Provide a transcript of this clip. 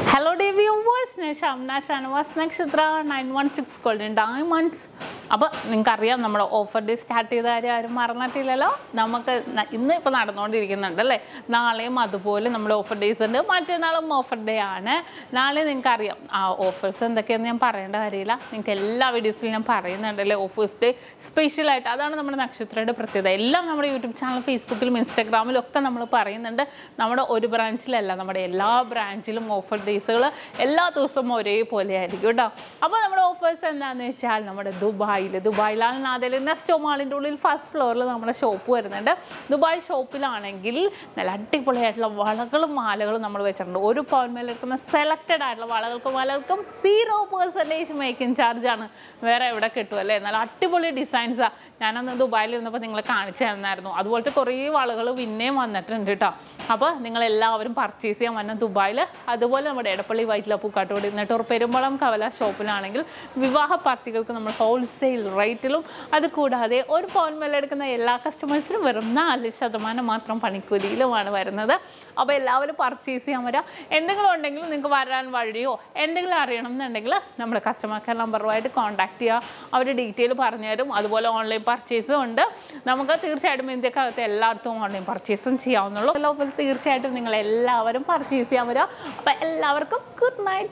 hello day viewers ഞാൻ Shamna Shanavas Nakshatra nine one six golden diamonds അപ്പോൾ നിങ്ങൾക്കറിയാം നമ്മുടെ ഓഫർ ഡേ സ്റ്റാർട്ട് ചെയ്ത കാര്യം ആരും മറന്നിട്ടില്ലല്ലോ നമുക്ക് ന- ഇന്ന് ഇപ്പോൾ നടന്നുകൊണ്ടിരിക്കുന്നുണ്ട് അല്ലേ നാളെയും അതുപോലെ നമ്മുടെ ഓഫർ ഡേയ്സ് ഉണ്ട് മറ്റന്നാളും ഓഫർ ഡേ ആണ് നാളെ നിങ്ങൾക്കറിയാം ആ ഓഫേഴ്സ് എന്തൊക്കെയാണെന്ന് ഞാൻ പറയേണ്ട കാര്യമില്ല നിങ്ങൾക്ക് എല്ലാ വീഡിയോസിലും ഞാൻ പറയുന്നുണ്ടല്ലേ ഓഫേഴ്സ് ഡേ സ്പെഷ്യലായിട്ട് അതാണ് നമ്മുടെ നക്ഷത്രയുടെ പ്രത്യേകത എല്ലാം നമ്മുടെ യൂട്യൂബ് ചാനൽ ഫേസ്ബുക്കിലും ഇൻസ്റ്റാഗ്രാമിലും ഒക്കെ നമ്മൾ പറയുന്നുണ്ട് നമ്മുടെ ഒരു ബ്രാഞ്ചിലല്ല നമ്മുടെ എല്ലാ ബ്രാഞ്ചിലും ഓഫർ ഡേയ്സുകൾ എല്ലാ ദിവസവും ഒരേപോലെ ആയിരിക്കും കേട്ടോ അപ്പോൾ നമ്മുടെ ഓഫേഴ്സ് എന്താണെന്ന് വെച്ചാൽ നമ്മുടെ ദുബായിൽ ദുബായിലാണ് നാദയിൽ നെസ്റ്റോ മാളിൻ്റെ ഉള്ളിൽ ഫസ്റ്റ് ഫ്ലോറിൽ നമ്മുടെ ഷോപ്പ് വരുന്നുണ്ട് ദുബായ് ഷോപ്പിലാണെങ്കിൽ നല്ല അടിപൊളിയായിട്ടുള്ള വളകളും മാലകളും നമ്മൾ വെച്ചിട്ടുണ്ട് ഒരു പവൻ മേലെ എടുക്കുന്ന സെലക്റ്റഡ് ആയിട്ടുള്ള വളകൾക്കും മാലകൾക്കും സീറോ പെർസെൻറ്റേജ് മേക്കിംഗ് ചാർജ് ആണ് വേറെ എവിടെ കിട്ടും അല്ലേ നല്ല അടിപൊളി ഡിസൈൻസാണ് ഞാനന്ന് ദുബായിൽ ഇരുന്നപ്പോൾ നിങ്ങളെ കാണിച്ചു തന്നായിരുന്നു അതുപോലത്തെ കുറേ വളകൾ പിന്നെയും വന്നിട്ടുണ്ട് കേട്ടോ അപ്പോൾ നിങ്ങൾ എല്ലാവരും പർച്ചേസ് ചെയ്യാൻ വന്ന ദുബായിൽ അതുപോലെ നമ്മുടെ എടപ്പള്ളി വൈറ്റില പൂക്കാട്ടോട് നെട്ടൂർ പെരുമ്പളം കവല ഷോപ്പിലാണെങ്കിൽ വിവാഹ പാർട്ടികൾക്ക് നമ്മൾ ഹോൾസെയിൽ റേറ്റിലും അത് കൂടാതെ ഒരു പവൻ മേലെ എടുക്കുന്ന എല്ലാ കസ്റ്റമേഴ്സിനും വെറും നാല് ശതമാനം മാത്രം പണിക്കൂലിയിലുമാണ് വരുന്നത് അപ്പോൾ എല്ലാവരും പർച്ചേസ് ചെയ്യാൻ വരാം എന്തെങ്കിലും ഉണ്ടെങ്കിൽ നിങ്ങൾക്ക് വരാൻ വഴിയോ എന്തെങ്കിലും അറിയണം എന്നുണ്ടെങ്കിൽ നമ്മുടെ കസ്റ്റമർ കെയർ നമ്പറുമായിട്ട് കോൺടാക്ട് ചെയ്യുക അവർ ഡീറ്റെയിൽ പറഞ്ഞുതരും അതുപോലെ ഓൺലൈൻ പർച്ചേസും ഉണ്ട് നമുക്ക് തീർച്ചയായിട്ടും ഇന്ത്യക്കകത്ത് എല്ലായിടത്തും ഓൺലൈൻ പർച്ചേസും ചെയ്യാവുന്നുള്ളൂ അപ്പോൾ തീർച്ചയായിട്ടും നിങ്ങൾ എല്ലാവരും പർച്ചേസ് ചെയ്യാൻ വരിക അപ്പോൾ എല്ലാവർക്കും ഗുഡ് നൈറ്റ്